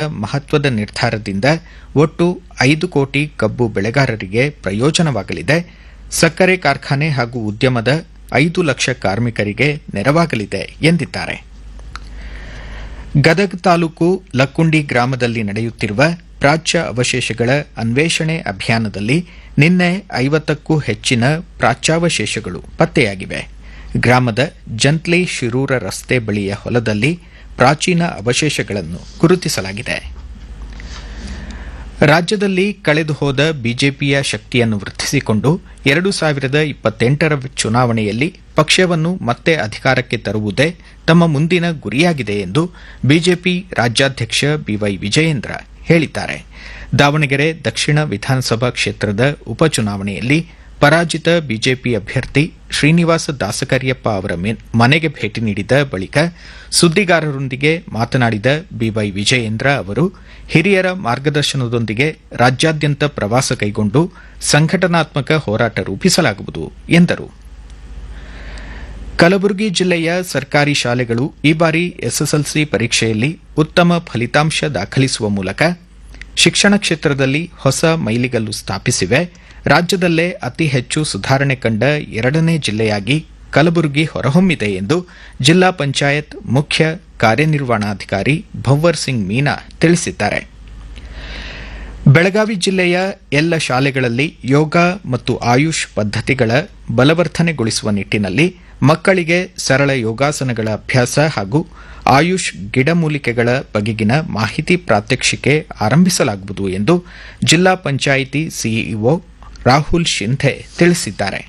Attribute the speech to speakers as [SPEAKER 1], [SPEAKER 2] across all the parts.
[SPEAKER 1] ಮಹತ್ವದ ನಿರ್ಧಾರದಿಂದ ಒಟ್ಟು ಐದು ಕೋಟಿ ಕಬ್ಬು ಬೆಳೆಗಾರರಿಗೆ ಪ್ರಯೋಜನವಾಗಲಿದೆ ಸಕ್ಕರೆ ಕಾರ್ಖಾನೆ ಹಾಗೂ ಉದ್ಯಮದ ಐದು ಲಕ್ಷ ಕಾರ್ಮಿಕರಿಗೆ ನೆರವಾಗಲಿದೆ ಎಂದಿದ್ದಾರೆ ಗದಗ ತಾಲೂಕು ಲಕ್ಕುಂಡಿ ಗ್ರಾಮದಲ್ಲಿ ನಡೆಯುತ್ತಿರುವ ಪ್ರಾಚ್ಯ ಅವಶೇಷಗಳ ಅನ್ವೇಷಣೆ ಅಭಿಯಾನದಲ್ಲಿ ನಿನ್ನೆ ಐವತ್ತಕ್ಕೂ ಹೆಚ್ಚಿನ ಪ್ರಾಚ್ಯಾವಶೇಷಗಳು ಪತ್ತೆಯಾಗಿವೆ ಗ್ರಾಮದ ಜಂತ್ಲಿ ಶಿರೂರ ರಸ್ತೆ ಬಳಿಯ ಹೊಲದಲ್ಲಿ ಪ್ರಾಚೀನ ಅವಶೇಷಗಳನ್ನು ಗುರುತಿಸಲಾಗಿದೆ ರಾಜ್ಯದಲ್ಲಿ ಕಳೆದು ಹೋದ ಬಿಜೆಪಿಯ ಶಕ್ತಿಯನ್ನು ವೃದ್ಧಿಸಿಕೊಂಡು ಎರಡು ಸಾವಿರದ ಇಪ್ಪತ್ತೆಂಟರ ಚುನಾವಣೆಯಲ್ಲಿ ಪಕ್ಷವನ್ನು ಮತ್ತೆ ಅಧಿಕಾರಕ್ಕೆ ತರುವುದೇ ತಮ್ಮ ಮುಂದಿನ ಗುರಿಯಾಗಿದೆ ಎಂದು ಬಿಜೆಪಿ ರಾಜ್ಯಾಧ್ಯಕ್ಷ ಬಿವೈ ವಿಜಯೇಂದ್ರ ಹೇಳಿದ್ದಾರೆ ದಾವಣಗೆರೆ ದಕ್ಷಿಣ ವಿಧಾನಸಭಾ ಕ್ಷೇತ್ರದ ಉಪಚುನಾವಣೆಯಲ್ಲಿ ಪರಾಜಿತ ಬಿಜೆಪಿ ಅಭ್ಯರ್ಥಿ ಶ್ರೀನಿವಾಸ ದಾಸಕರ್ಯಪ್ಪ ಅವರ ಮನೆಗೆ ಭೇಟಿ ನೀಡಿದ ಬಳಿಕ ಸುದ್ದಿಗಾರರೊಂದಿಗೆ ಮಾತನಾಡಿದ ಬಿವೈ ವಿಜಯೇಂದ್ರ ಅವರು ಹಿರಿಯರ ಮಾರ್ಗದರ್ಶನದೊಂದಿಗೆ ರಾಜ್ಯಾದ್ಯಂತ ಪ್ರವಾಸ ಕೈಗೊಂಡು ಸಂಘಟನಾತ್ಮಕ ಹೋರಾಟ ರೂಪಿಸಲಾಗುವುದು ಎಂದರು ಕಲಬುರಗಿ ಜಿಲ್ಲೆಯ ಸರ್ಕಾರಿ ಶಾಲೆಗಳು ಈ ಬಾರಿ ಎಸ್ಎಸ್ಎಲ್ಸಿ ಪರೀಕ್ಷೆಯಲ್ಲಿ ಉತ್ತಮ ಫಲಿತಾಂಶ ದಾಖಲಿಸುವ ಮೂಲಕ ಶಿಕ್ಷಣ ಕ್ಷೇತ್ರದಲ್ಲಿ ಹೊಸ ಮೈಲಿಗಲ್ಲು ಸ್ಥಾಪಿಸಿವೆ ರಾಜ್ಯದಲ್ಲೇ ಅತಿ ಹೆಚ್ಚು ಸುಧಾರಣೆ ಕಂಡ ಎರಡನೇ ಜಿಲ್ಲೆಯಾಗಿ ಕಲಬುರಗಿ ಹೊರಹೊಮ್ಮಿದೆ ಎಂದು ಜಿಲ್ಲಾ ಪಂಚಾಯತ್ ಮುಖ್ಯ ಕಾರ್ಯನಿರ್ವಹಣಾಧಿಕಾರಿ ಭವ್ವರ್ ಸಿಂಗ್ ಮೀನಾ ತಿಳಿಸಿದ್ದಾರೆ ಬೆಳಗಾವಿ ಜಿಲ್ಲೆಯ ಎಲ್ಲ ಶಾಲೆಗಳಲ್ಲಿ ಯೋಗ ಮತ್ತು ಆಯುಷ್ ಪದ್ದತಿಗಳ ಬಲವರ್ಧನೆಗೊಳಿಸುವ ನಿಟ್ಟಿನಲ್ಲಿ ಮಕ್ಕಳಿಗೆ ಸರಳ ಯೋಗಾಸನಗಳ ಅಭ್ಯಾಸ ಹಾಗೂ ಆಯುಷ್ ಗಿಡಮೂಲಿಕೆಗಳ ಬಗೆಗಿನ ಮಾಹಿತಿ ಪ್ರಾತ್ಯಕ್ಷಿಕೆ ಆರಂಭಿಸಲಾಗುವುದು ಎಂದು ಜಿಲ್ಲಾ ಪಂಚಾಯಿತಿ ಸಿಇಒ ರಾಹುಲ್ ಶಿಂಧೆ ತಿಳಿಸಿದ್ದಾರೆ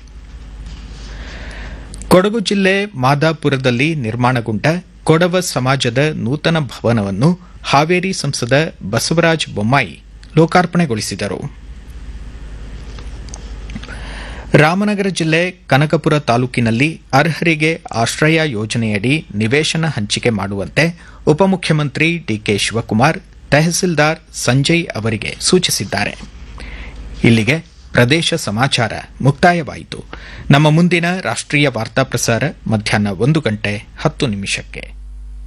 [SPEAKER 1] ಕೊಡಗು ಜಿಲ್ಲೆ ಮಾದಾಪುರದಲ್ಲಿ ನಿರ್ಮಾಣಗೊಂಡ ಕೊಡವ ಸಮಾಜದ ನೂತನ ಭವನವನ್ನು ಹಾವೇರಿ ಸಂಸದ ಬಸವರಾಜ ಬೊಮ್ಮಾಯಿ ಲೋಕಾರ್ಪಣೆಗೊಳಿಸಿದರು ರಾಮನಗರ ಜಿಲ್ಲೆ ಕನಕಪುರ ತಾಲೂಕಿನಲ್ಲಿ ಅರ್ಹರಿಗೆ ಆಶ್ರಯ ಯೋಜನೆಯಡಿ ನಿವೇಶನ ಹಂಚಿಕೆ ಮಾಡುವಂತೆ ಉಪಮುಖ್ಯಮಂತ್ರಿ ಡಿಕೆ ಶಿವಕುಮಾರ್ ತಹಸೀಲ್ದಾರ್ ಸಂಜಯ್ ಅವರಿಗೆ ಸೂಚಿಸಿದ್ದಾರೆ ಇಲ್ಲಿಗೆ ಪ್ರದೇಶ ಸಮಾಚಾರ ಮುಕ್ತಾಯವಾಯಿತು ನಮ್ಮ ಮುಂದಿನ ರಾಷ್ಟ್ರೀಯ ವಾರ್ತಾ ಪ್ರಸಾರ ಮಧ್ಯಾಹ್ನ ಒಂದು ಗಂಟೆ ಹತ್ತು ನಿಮಿಷಕ್ಕೆ